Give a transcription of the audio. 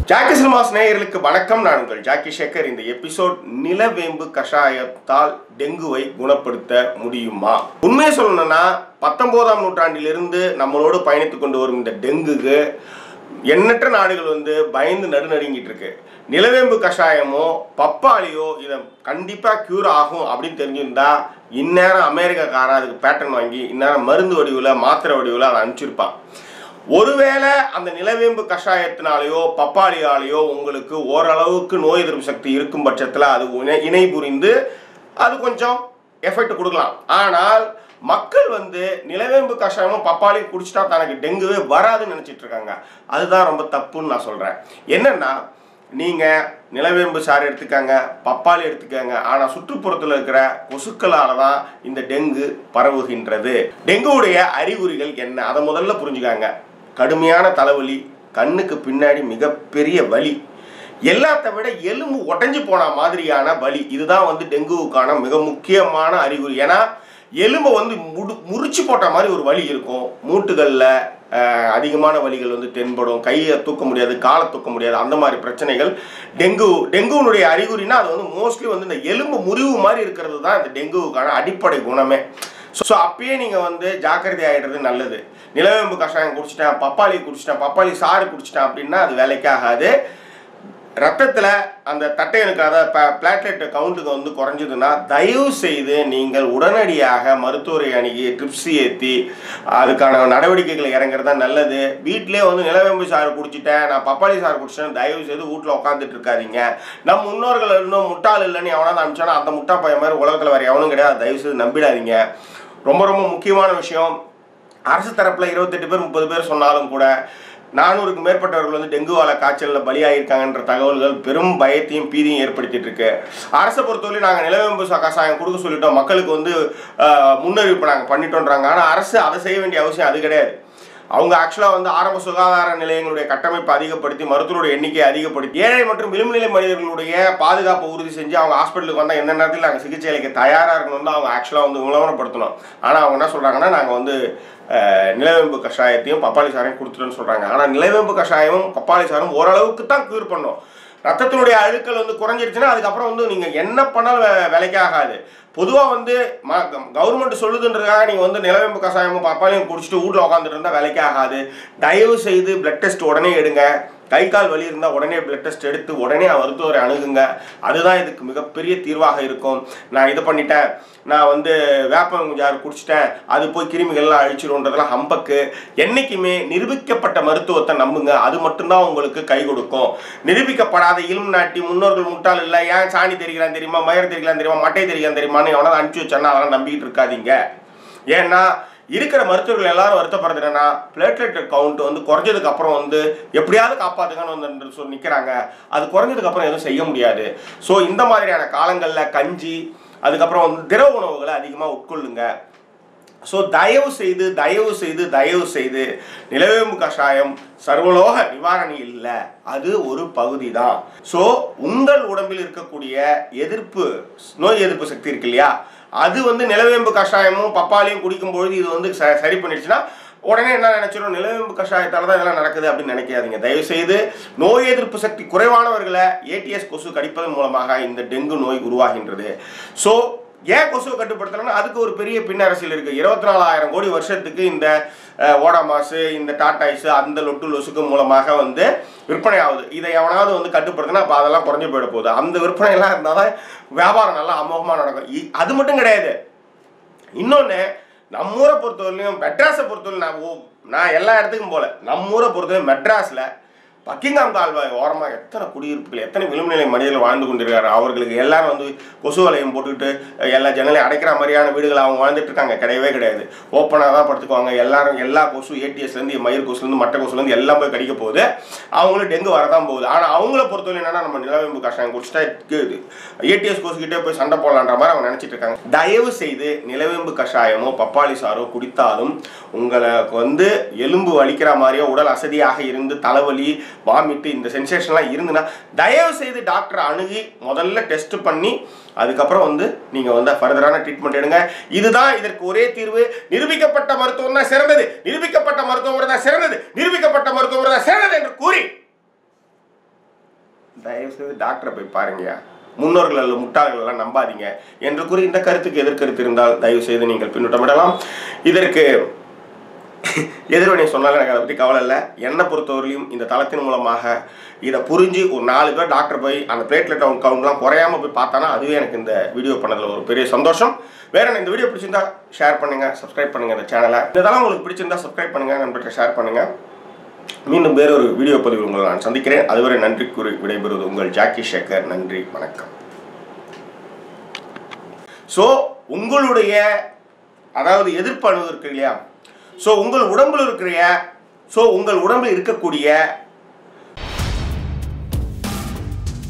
Jackie cinemas நேயர்களுக்கு வணக்கம் நான் உங்கள் ஜாக்கி சேகர் இந்த எபிசோட் நிலவேம்பு கஷாயத்தால் டெங்குவை குணப்படுத்த முடியுமா உண்மையை சொல்லணும்னா பத்தொன்பதாம் நூற்றாண்டிலிருந்து நம்மளோடு பயணித்துக் கொண்டு வரும் இந்த டெங்குக்கு எண்ணற்ற நாடுகள் வந்து பயந்து நடுநடுங்கிட்டு இருக்கு நிலவேம்பு கஷாயமோ பப்பாளியோ இதை கண்டிப்பாக க்யூர் ஆகும் அப்படின்னு தெரிஞ்சிருந்தா இந்நேரம் அமெரிக்காக்காரன் அதுக்கு பேட்டர்ன் வாங்கி இந்நேரம் மருந்து வடிவில் மாத்திரை வடிவில் அதை அனுப்பிச்சிருப்பான் ஒருவேளை அந்த நிலவேம்பு கஷாயத்தினாலேயோ பப்பாளியாலேயோ உங்களுக்கு ஓரளவுக்கு நோய் எதிர்ப்பு சக்தி இருக்கும் பட்சத்தில் அது இணை இணை புரிந்து அது கொஞ்சம் எஃபெக்ட் கொடுக்கலாம் ஆனால் மக்கள் வந்து நிலவேம்பு கஷாயமும் பப்பாளியும் குடிச்சிட்டா தனக்கு டெங்குவே வராதுன்னு நினச்சிட்டு இருக்காங்க அதுதான் ரொம்ப தப்புன்னு நான் சொல்கிறேன் என்னென்னா நீங்கள் நிலவேம்பு சாறு எடுத்துக்கங்க பப்பாளி எடுத்துக்கங்க ஆனால் சுற்றுப்புறத்தில் இருக்கிற கொசுக்களால் தான் இந்த டெங்கு பரவுகின்றது டெங்குவுடைய அறிகுறிகள் என்ன அதை முதல்ல புரிஞ்சுக்காங்க கடுமையான தலைவலி கண்ணுக்கு பின்னாடி மிகப்பெரிய வலி எல்லாத்த விட எலும்பு உடஞ்சி போன மாதிரியான வலி இதுதான் வந்து டெங்குவுக்கான மிக முக்கியமான அறிகுறி ஏன்னா எலும்பை வந்து முடு முறிச்சு போட்ட மாதிரி ஒரு வலி இருக்கும் மூட்டுகளில் அதிகமான வலிகள் வந்து தென்படும் கையை தூக்க முடியாது காலை தூக்க முடியாது அந்த மாதிரி பிரச்சனைகள் டெங்கு டெங்குனுடைய அறிகுறினா அது வந்து மோஸ்ட்லி வந்து இந்த எலும்பு முறிவு மாதிரி இருக்கிறது தான் இந்த டெங்குவுக்கான அடிப்படை குணமே ஸோ அப்பயே நீங்கள் வந்து ஜாக்கிரதை ஆகிடுறது நல்லது நிலவேம்பு கஷாயம் குடிச்சிட்டேன் பப்பாளி குடிச்சிட்டேன் பப்பாளி சாறு குடிச்சிட்டேன் அப்படின்னா அது வேலைக்கு ஆகாது ரத்தத்தில் அந்த தட்டையனுக்கு அதாவது பிளாட்லெட் கவுண்ட்டுக்கு வந்து குறைஞ்சதுன்னா தயவு செய்து நீங்கள் உடனடியாக மருத்துவரை அணுகி ட்ரிப்ஸ் ஏற்றி அதுக்கான நடவடிக்கைகளை இறங்குறது தான் நல்லது வீட்டிலே வந்து நிலவேம்பு சாறு குடிச்சிட்டேன் நான் பப்பாளி சாறு குடிச்சிட்டேன் தயவு செய்து வீட்டில் உட்காந்துட்டு இருக்காதீங்க நம் முன்னோர்கள் இன்னும் முட்டாள் இல்லைன்னு எவனாவது அனுப்பிச்சானா அந்த முட்டா பையன் மாதிரி உலகத்தில் வேறு எவனும் கிடையாது தயவு செய்து நம்பிடாதீங்க ரொம்ப ரொம்ப முக்கியமான விஷயம் அரசு தரப்பில் இருபத்தெட்டு பேர் முப்பது பேர் சொன்னாலும் கூட நானூறுக்கு மேற்பட்டவர்கள் வந்து டெங்குவால காய்ச்சலில் பலியாகியிருக்காங்கன்ற தகவல்கள் பெரும் பயத்தையும் பீதியும் ஏற்படுத்திட்டு இருக்கு அரசை பொறுத்தவரை நாங்கள் நிலவேம்பு ச- கஷாயம் கொடுக்க சொல்லிட்டோம் மக்களுக்கு வந்து ஆஹ், முன்னறிவிப்பு நாங்கள் பண்ணிட்டோன்றாங்க ஆனால் அரசு அதை செய்ய வேண்டிய அவசியம் அது கிடையாது அவங்க ஆக்சுவலாக வந்து ஆரம்ப சுகாதார நிலையங்களுடைய கட்டமைப்பை அதிகப்படுத்தி மருத்துவருடைய எண்ணிக்கையை அதிகப்படுத்தி ஏழை மற்றும் விளிம்புநிலை மனிதர்களுடைய பாதுகாப்பை உறுதி செஞ்சு அவங்க ஹாஸ்பிட்டலுக்கு வந்தால் எந்த நேரத்தில் நாங்கள் சிகிச்சை அளிக்க தயாராக இருக்கணும் தான் அவங்க ஆக்சுவலாக வந்து விளம்பரப்படுத்தணும் ஆனால் அவங்க என்ன சொல்கிறாங்கன்னா நாங்கள் வந்து அஹ், நிலவேம்பு கஷாயத்தையும் பப்பாளி சாரையும் கொடுத்துட்டோன்னு சொல்கிறாங்க ஆனால் நிலவேம்பு கஷாயமும் பப்பாளி சாரும் ஓரளவுக்கு தான் க்யூர் பண்ணும் ரத்தத்தினுடைய அழுக்கள் வந்து குறைஞ்சிருச்சுன்னா அதுக்கப்புறம் வந்து நீங்கள் என்ன பண்ணாலும் வே- வேலைக்கே ஆகாது பொதுவாக வந்து ம கவர்மெண்ட் சொல்லுதுன்றதுக்காக நீங்கள் வந்து நிலவேம்பு கஷாயமும் பப்பாளியும் குடிச்சிட்டு வீட்டில் உட்காந்துட்டு இருந்தால் வேலைக்கே ஆகாது தயவு செய்து பிளட் டெஸ்ட் உடனே எடுங்க கை கால் வலி இருந்தால் உடனே பிளட் டெஸ்ட் எடுத்து உடனே மருத்துவரை அணுகுங்க அதுதான் இதுக்கு மிகப்பெரிய தீர்வாக இருக்கும் நான் இது பண்ணிட்டேன் நான் வந்து வேப்பஞ்சாறு குடிச்சிட்டேன் அது போய் கிருமிகள்லாம் அழிச்சிருன்றதெல்லாம் ஹம்பக்கு என்றைக்குமே நிரூபிக்கப்பட்ட மருத்துவத்தை நம்புங்க அது மட்டும்தான் உங்களுக்கு கை கொடுக்கும் நிரூபிக்கப்படாத இலும் நாட்டி முன்னோர்கள் முட்டாள் இல்லை ஏன் சாணி தெரிகிறான் தெரியுமா மயர் தெரிகிறான் தெரியுமா மட்டை தெரிகிறான் தெரியுமான்னு எவனாவது அனுப்பிச்சு வச்சானா அதெல்லாம் நம்பிக்கிட்டு இருக்காதீங்க ஏன்னா இருக்கிற மருத்துவர்கள் எல்லாரும் வருத்தப்படுறது என்னன்னா பிளேட்லெட் கவுண்ட் வந்து குறைஞ்சதுக்கு அப்புறம் வந்து எப்படியாவது காப்பாத்துங்கன்னு வந்து சொல்லி நிற்கிறாங்க அது குறைஞ்சதுக்கு அப்புறம் எதுவும் செய்ய முடியாது ஸோ இந்த மாதிரியான காலங்களில் கஞ்சி அதுக்கப்புறம் வந்து திரவ உணவுகளை அதிகமாக உட்கொள்ளுங்க ஸோ தயவு செய்து தயவு செய்து தயவு செய்து நிலவேம்பு கஷாயம் சர்வலோக நிவாரணி இல்லை அது ஒரு பகுதி தான் ஸோ உங்கள் உடம்பில் இருக்கக்கூடிய எதிர்ப்பு நோய் எதிர்ப்பு சக்தி இருக்கு இல்லையா அது வந்து நிலவேம்பு கஷாயமும் பப்பாளியும் குடிக்கும்பொழுது இது வந்து ச- சரி பண்ணிடுச்சுன்னா உடனே என்ன நினைச்சிடும் நிலவேம்பு கஷாயத்தால தான் இதெல்லாம் நடக்குது அப்படின்னு நினைக்காதீங்க தயவு செய்து நோய் எதிர்ப்பு சக்தி குறைவானவர்களை ஏடிஎஸ் கொசு கடிப்பதன் மூலமாக இந்த டெங்கு நோய் உருவாகின்றது ஸோ ஏன் கொசுவை கட்டுப்படுத்தலைன்னா அதுக்கு ஒரு பெரிய பின் அரசியல் இருக்குது இருபத்தி நாலாயிரம் கோடி வருஷத்துக்கு இந்த அஹ், ஓடாமாசு இந்த டாட்டாய்ஸு அந்த லொட்டு லொசுக்கு மூலமாக வந்து விற்பனை ஆகுது இதை எவனாவது வந்து கட்டுப்படுத்தினா அப்போ அதெல்லாம் குறைஞ்சு போயிட போகுது அந்த விற்பனையெல்லாம் இருந்தால் தான் வியாபாரம் நல்லா அமோகமாக நடக்கும் இ- அது மட்டும் கிடையாது இன்னொன்று நம்ம ஊரை பொறுத்தவரையிலையும் மெட்ராஸை பொறுத்தவரையும் நான் ஓ- நான் எல்லா இடத்துக்கும் போகல நம்ம ஊரை பொறுத்தவரை மெட்ராஸில் பக்கிங்காம் கால்வாய் ஓரமாக எத்தனை குடியிருப்புகள் எத்தனை விளிம்புநிலை மனிதர்கள் வாழ்ந்து கொண்டிருக்காரு அவர்களுக்கு எல்லாரும் வந்து கொசு வலையம் போட்டுக்கிட்டு அஹ், எல்லா ஜன்னலையும் அடைக்கிற மாதிரியான வீடுகள் அவங்க வாழ்ந்துட்டு இருக்காங்க கிடையவே கிடையாது ஓப்பனாக தான் படுத்துக்குவாங்க எல்லாரும் எல்லா கொசு ஏடிஎஸ்லேருந்து மயிர் கொசுலேருந்து மட்டை கொசுலேருந்து எல்லாம் போய் கடிக்க போகுது அவங்களும் டெங்கு வரதான் போகுது ஆனால் அவங்கள பொறுத்தவரை என்னன்னா நம்ம நிலவேம்பு கஷாயம் குடிச்சிட்டா இருக்குது ஏடிஎஸ் கொசுக்கிட்டே போய் சண்டை போடலான்ற மாதிரி அவங்க நினச்சிட்டு இருக்காங்க தயவு செய்து நிலவேம்பு கஷாயமோ பப்பாளி சாரோ குடித்தாலும் உங்களுக்கு வந்து எலும்பு வலிக்கிற மாதிரியோ உடல் அசதியாக இருந்து தலைவலி வாமிட்டு இந்த சென்சேஷன்லாம் இருந்துன்னா தயவு செய்து டாக்டரை அணுகி முதல்ல டெஸ்ட் பண்ணி அதுக்கப்புறம் வந்து நீங்கள் வந்து ஃபர்தரான ட்ரீட்மெண்ட் எடுங்க இதுதான் இதற்கு ஒரே தீர்வு நிரூபிக்கப்பட்ட மருத்துவம் தான் சிறந்தது நிரூபிக்கப்பட்ட மருத்துவம் தான் சிறந்தது நிரூபிக்கப்பட்ட மருத்துவம் தான் சிறந்தது என்று கூறி தயவு செய்து டாக்டரை போய் பாருங்கயா முன்னோர்கள் அல்ல முட்டாள்கள் எல்லாம் நம்பாதீங்க என்று கூறி இந்த கருத்துக்கு எதிர்கருத்து இருந்தால் தயவு செய்து நீங்கள் பின்னூட்டமிடலாம் இதற்கு எதிர்வினை சொன்னாலும் எனக்கு அதை பற்றி கவலை இல்லை என்னை பொறுத்தவரையிலும் இந்த தளத்தின் மூலமாக இதை புரிஞ்சு ஒரு நாலு பேர் டாக்டர் போய் அந்த பிளேட்லெட் அவங்க கவுண்ட்லாம் குறையாம போய் பார்த்தானா அதுவே எனக்கு இந்த வீடியோ பண்ணதில் ஒரு பெரிய சந்தோஷம் வேற என்ன இந்த வீடியோ பிடிச்சிருந்தா ஷேர் பண்ணுங்க சப்ஸ்கிரைப் பண்ணுங்க இந்த சேனலை இந்த தளம் உங்களுக்கு பிடிச்சிருந்தா சப்ஸ்கிரைப் பண்ணுங்க நண்பர்கிட்ட ஷேர் பண்ணுங்க மீண்டும் வேறொரு வீடியோ பதிவில் உங்களை நான் சந்திக்கிறேன் அதுவரை நன்றி கூறி விடைபெறுவது உங்கள் ஜாக்கி சேகர் நன்றி வணக்கம் ஸோ உங்களுடைய அதாவது எதிர்ப்பு அணுகு இருக்கு இல்லையா ஸோ உங்கள் உடம்புல இருக்கிற ஸோ உங்கள் உடம்பில் இருக்கக்கூடிய